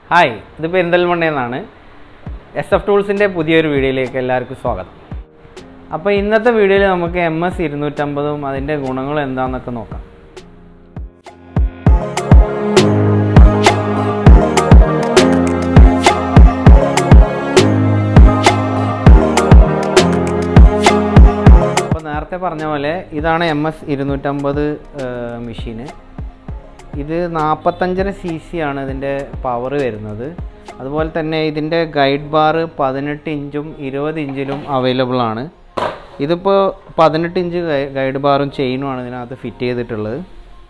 hi ഇത് പെരിന്തൽമണ്ണയിൽ നിന്നാണ് എസ് എഫ് ടൂൾസിൻ്റെ പുതിയൊരു വീഡിയോയിലേക്ക് എല്ലാവർക്കും സ്വാഗതം അപ്പോൾ ഇന്നത്തെ വീഡിയോയിൽ നമുക്ക് എം എസ് ഇരുന്നൂറ്റമ്പതും അതിൻ്റെ ഗുണങ്ങളും എന്താണെന്നൊക്കെ നോക്കാം അപ്പോൾ നേരത്തെ പറഞ്ഞ പോലെ ഇതാണ് എം എസ് ഇരുന്നൂറ്റമ്പത് മെഷീന് ഇത് നാൽപ്പത്തഞ്ചര സി സി ആണ് ഇതിൻ്റെ പവർ വരുന്നത് അതുപോലെ തന്നെ ഇതിൻ്റെ ഗൈഡ് ബാർ പതിനെട്ട് ഇഞ്ചും ഇരുപത് ഇഞ്ചിലും അവൈലബിൾ ആണ് ഇതിപ്പോൾ പതിനെട്ട് ഇഞ്ച് ഗൈഡ് ബാറും ചെയിനുമാണ് ഇതിനകത്ത് ഫിറ്റ് ചെയ്തിട്ടുള്ളത്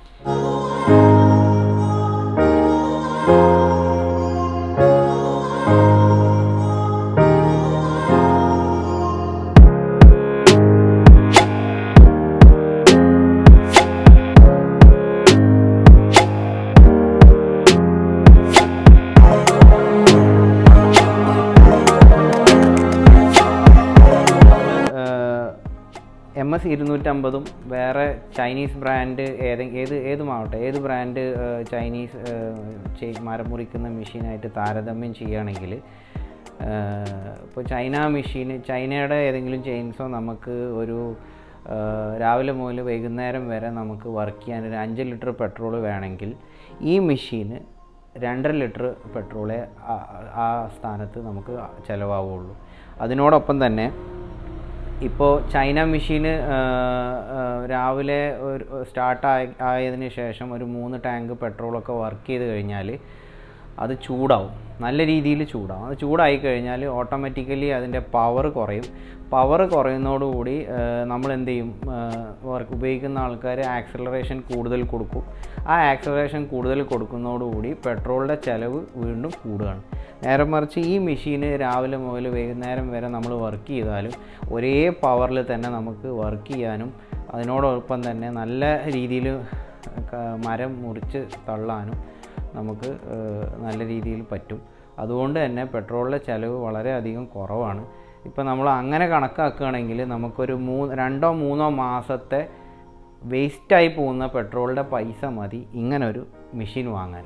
എം എസ് ഇരുന്നൂറ്റമ്പതും വേറെ ചൈനീസ് ബ്രാൻഡ് ഏത് ഏത് ഏതുമാവട്ടെ ഏത് ബ്രാൻഡ് ചൈനീസ് ചെയ്- മരം മുറിക്കുന്ന മെഷീനായിട്ട് താരതമ്യം ചെയ്യുകയാണെങ്കിൽ ഇപ്പോൾ ചൈന മെഷീൻ ചൈനയുടെ ഏതെങ്കിലും ചെയിൻസോ നമുക്ക് ഒരു ആ, രാവിലെ മുതൽ വൈകുന്നേരം വരെ നമുക്ക് വർക്ക് ചെയ്യാൻ ഒരു അഞ്ച് ലിറ്റർ പെട്രോൾ വേണമെങ്കിൽ ഈ മെഷീന് രണ്ടര ലിറ്റർ പെട്രോളേ ആ- ആ സ്ഥാനത്ത് നമുക്ക് ചിലവാവുള്ളൂ അതിനോടൊപ്പം തന്നെ ഇപ്പോൾ ചൈന മെഷീന് രാവിലെ ഒരു സ്റ്റാർട്ട് ആയി ആയതിന് ശേഷം ഒരു മൂന്ന് ടാങ്ക് പെട്രോളൊക്കെ വർക്ക് ചെയ്ത് കഴിഞ്ഞാൽ അത് ചൂടാവും നല്ല രീതിയിൽ ചൂടാവും അത് ചൂടായി കഴിഞ്ഞാൽ ഓട്ടോമാറ്റിക്കലി അതിൻ്റെ പവർ കുറയും പവർ കുറയുന്നതോടുകൂടി നമ്മൾ എന്ത് ചെയ്യും വർക്ക് ഉപയോഗിക്കുന്ന ആൾക്കാർ ആക്സലറേഷൻ കൂടുതൽ കൊടുക്കും ആ ആക്സലറേഷൻ കൂടുതൽ കൊടുക്കുന്നതോടുകൂടി പെട്രോളിൻ്റെ ചിലവ് വീണ്ടും കൂടുകയാണ് നേരെ മറിച്ച് ഈ മെഷീന് രാവിലെ മുതൽ വൈകുന്നേരം വരെ നമ്മൾ വർക്ക് ചെയ്താലും ഒരേ പവറിൽ തന്നെ നമുക്ക് വർക്ക് ചെയ്യാനും അതിനോടൊപ്പം തന്നെ നല്ല രീതിയിൽ മരം മുറിച്ച് തള്ളാനും നമുക്ക് ഏഹ്, നല്ല രീതിയിൽ പറ്റും അതുകൊണ്ട് തന്നെ പെട്രോളിൻ്റെ ചിലവ് വളരെയധികം കുറവാണ് ഇപ്പം നമ്മൾ അങ്ങനെ കണക്കാക്കുകയാണെങ്കിൽ നമുക്കൊരു മൂ രണ്ടോ മൂന്നോ മാസത്തെ വേസ്റ്റായി പോകുന്ന പെട്രോളിൻ്റെ പൈസ മതി ഇങ്ങനൊരു മെഷീൻ വാങ്ങാൻ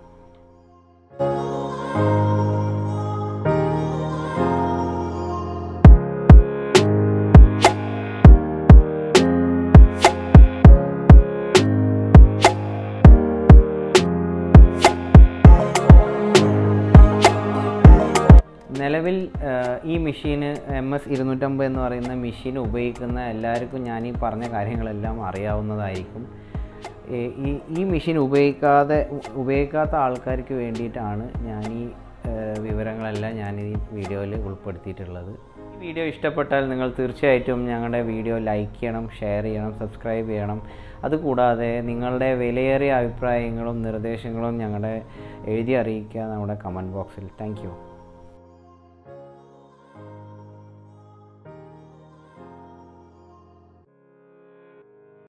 നിലവിൽ ആഹ്, ഈ മെഷീന് എം എസ് ഇരുന്നൂറ്റമ്പത് എന്ന് പറയുന്ന മെഷീൻ ഉപയോഗിക്കുന്ന എല്ലാവർക്കും ഞാൻ ഈ പറഞ്ഞ കാര്യങ്ങളെല്ലാം അറിയാവുന്നതായിരിക്കും ഈ- ഈ ഈ മെഷീൻ ഉപയോഗിക്കാതെ ഉപയോഗിക്കാത്ത ആൾക്കാർക്ക് വേണ്ടിയിട്ടാണ് ഞാൻ ഈ ആഹ്, വിവരങ്ങളെല്ലാം ഞാൻ ഈ വീഡിയോയിൽ ഉൾപ്പെടുത്തിയിട്ടുള്ളത് ഈ വീഡിയോ ഇഷ്ടപ്പെട്ടാൽ നിങ്ങൾ തീർച്ചയായിട്ടും ഞങ്ങളുടെ വീഡിയോ ലൈക്ക് ചെയ്യണം ഷെയർ ചെയ്യണം സബ്സ്ക്രൈബ് ചെയ്യണം അതുകൂടാതെ നിങ്ങളുടെ വിലയേറിയ അഭിപ്രായങ്ങളും നിർദ്ദേശങ്ങളും ഞങ്ങളുടെ എഴുതി അറിയിക്കുക നമ്മുടെ കമൻറ്റ് ബോക്സിൽ താങ്ക്